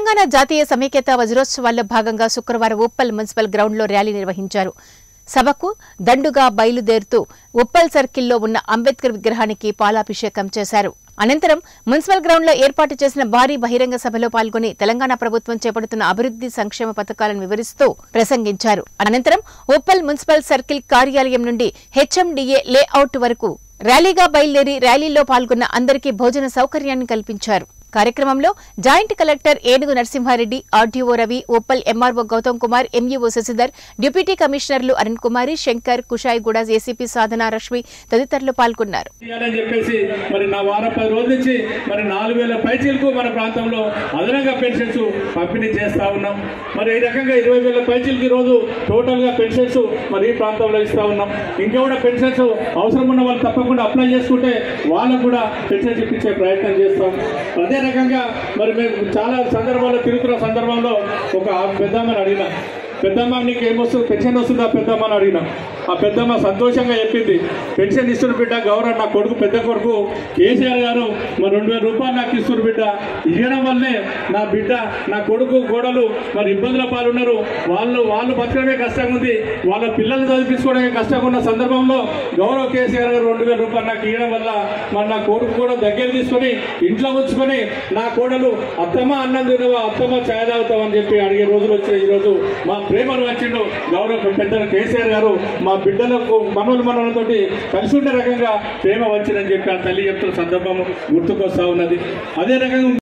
తెలంగాణ జాతీయ సమైక్యత వజ్రోత్సవాల్లో భాగంగా శుక్రవారం ఉప్పల్ మున్సిపల్ గ్రౌండ్లో ర్యాలీ నిర్వహించారు సభకు దండుగా బయలుదేరుతూ ఉప్పల్ సర్కిల్లో ఉన్న అంబేద్కర్ విగ్రహానికి పాలాభిషేకం చేశారు అనంతరం మున్సిపల్ గ్రౌండ్లో ఏర్పాటు చేసిన భారీ బహిరంగ సభలో పాల్గొని తెలంగాణ ప్రభుత్వం చేపడుతున్న అభివృద్ధి సంక్షేమ పథకాలను వివరిస్తూ ప్రసంగించారు అనంతరం ఉప్పల్ మున్సిపల్ సర్కిల్ కార్యాలయం నుండి హెచ్ఎండిఏ లేఅవుట్ వరకు ర్యాలీగా బయలుదేరి ర్యాలీలో పాల్గొన్న అందరికీ భోజన సౌకర్యాన్ని కల్పించారు కార్యక్రమంలో joint collector Enugu Narasimha Reddy RDO Ravi Uppal MRO Gautam Kumar MEO Shashidhar deputy కమిషనర్లు అరుణ్ కుమారి శంకర్ కుషాయిగూడ ఏసీపీ సాధన రష్మి తదితరులు పాల్గొన్నారు చేయాలని చెప్పేసి మరి నా వారం పది రోజుల నుంచి మరి నాలుగు వేల పైచీలకు మన ప్రాంతంలో అదనంగా పెన్షన్స్ పంపిణీ చేస్తా ఉన్నాం మరి ఈ రకంగా ఇరవై వేల పైచీలకి ఈరోజు టోటల్గా పెన్షన్స్ మరి ఈ ప్రాంతంలో ఇస్తా ఉన్నాం ఇంకా కూడా పెన్షన్స్ అవసరం ఉన్న వాళ్ళు తప్పకుండా అప్లై చేసుకుంటే వాళ్ళకు కూడా పెన్షన్స్ ఇప్పించే ప్రయత్నం చేస్తాం అదే రకంగా మరి మేము చాలా సందర్భాల్లో తిరుగుతున్న సందర్భంలో ఒక పెద్దమ్మని అడిగిన పెద్దమ్మ నీకు ఏమొస్తుంది పెన్షన్ వస్తుందా పెద్దమ్మ అని అడిగిన ఆ పెద్దమ్మ సంతోషంగా చెప్పింది పెన్షన్ ఇస్తున్న బిడ్డ గౌరవ్ నా కొడుకు పెద్ద కొడుకు కేసీఆర్ గారు మరి రెండు వేల రూపాయలు నాకు ఇస్తున్న బిడ్డ ఇవ్వడం వల్లే నా బిడ్డ నా కొడుకు కోడలు మరి ఇబ్బందుల పాలున్నారు వాళ్ళు వాళ్ళు బతకడమే కష్టంగా ఉంది వాళ్ళ పిల్లలు చదివించుకోవడమే కష్టంగా ఉన్న సందర్భంలో గౌరవ్ కేసీఆర్ గారు రెండు వేల రూపాయలు నాకు ఇవ్వడం వల్ల మరి నా కొడుకు కూడా దగ్గర తీసుకొని ఇంట్లో ఉంచుకొని నా కోడలు అత్తమ్మ అన్నం తినవా అత్తమ్మ ఛాయ్ తాగుతావు అని చెప్పి అడిగే రోజులు వచ్చినాయి ఈరోజు మా ప్రేమను వచ్చిండు గౌరవ పెద్ద కేసీఆర్ గారు మా బిడ్డలకు మనవలు మనవలతోటి కలిసి ఉండే రకంగా ప్రేమ వచ్చిందని చెప్పి ఆ తల్లి చెప్తున్న సందర్భం గుర్తుకొస్తా ఉన్నది అదే రకంగా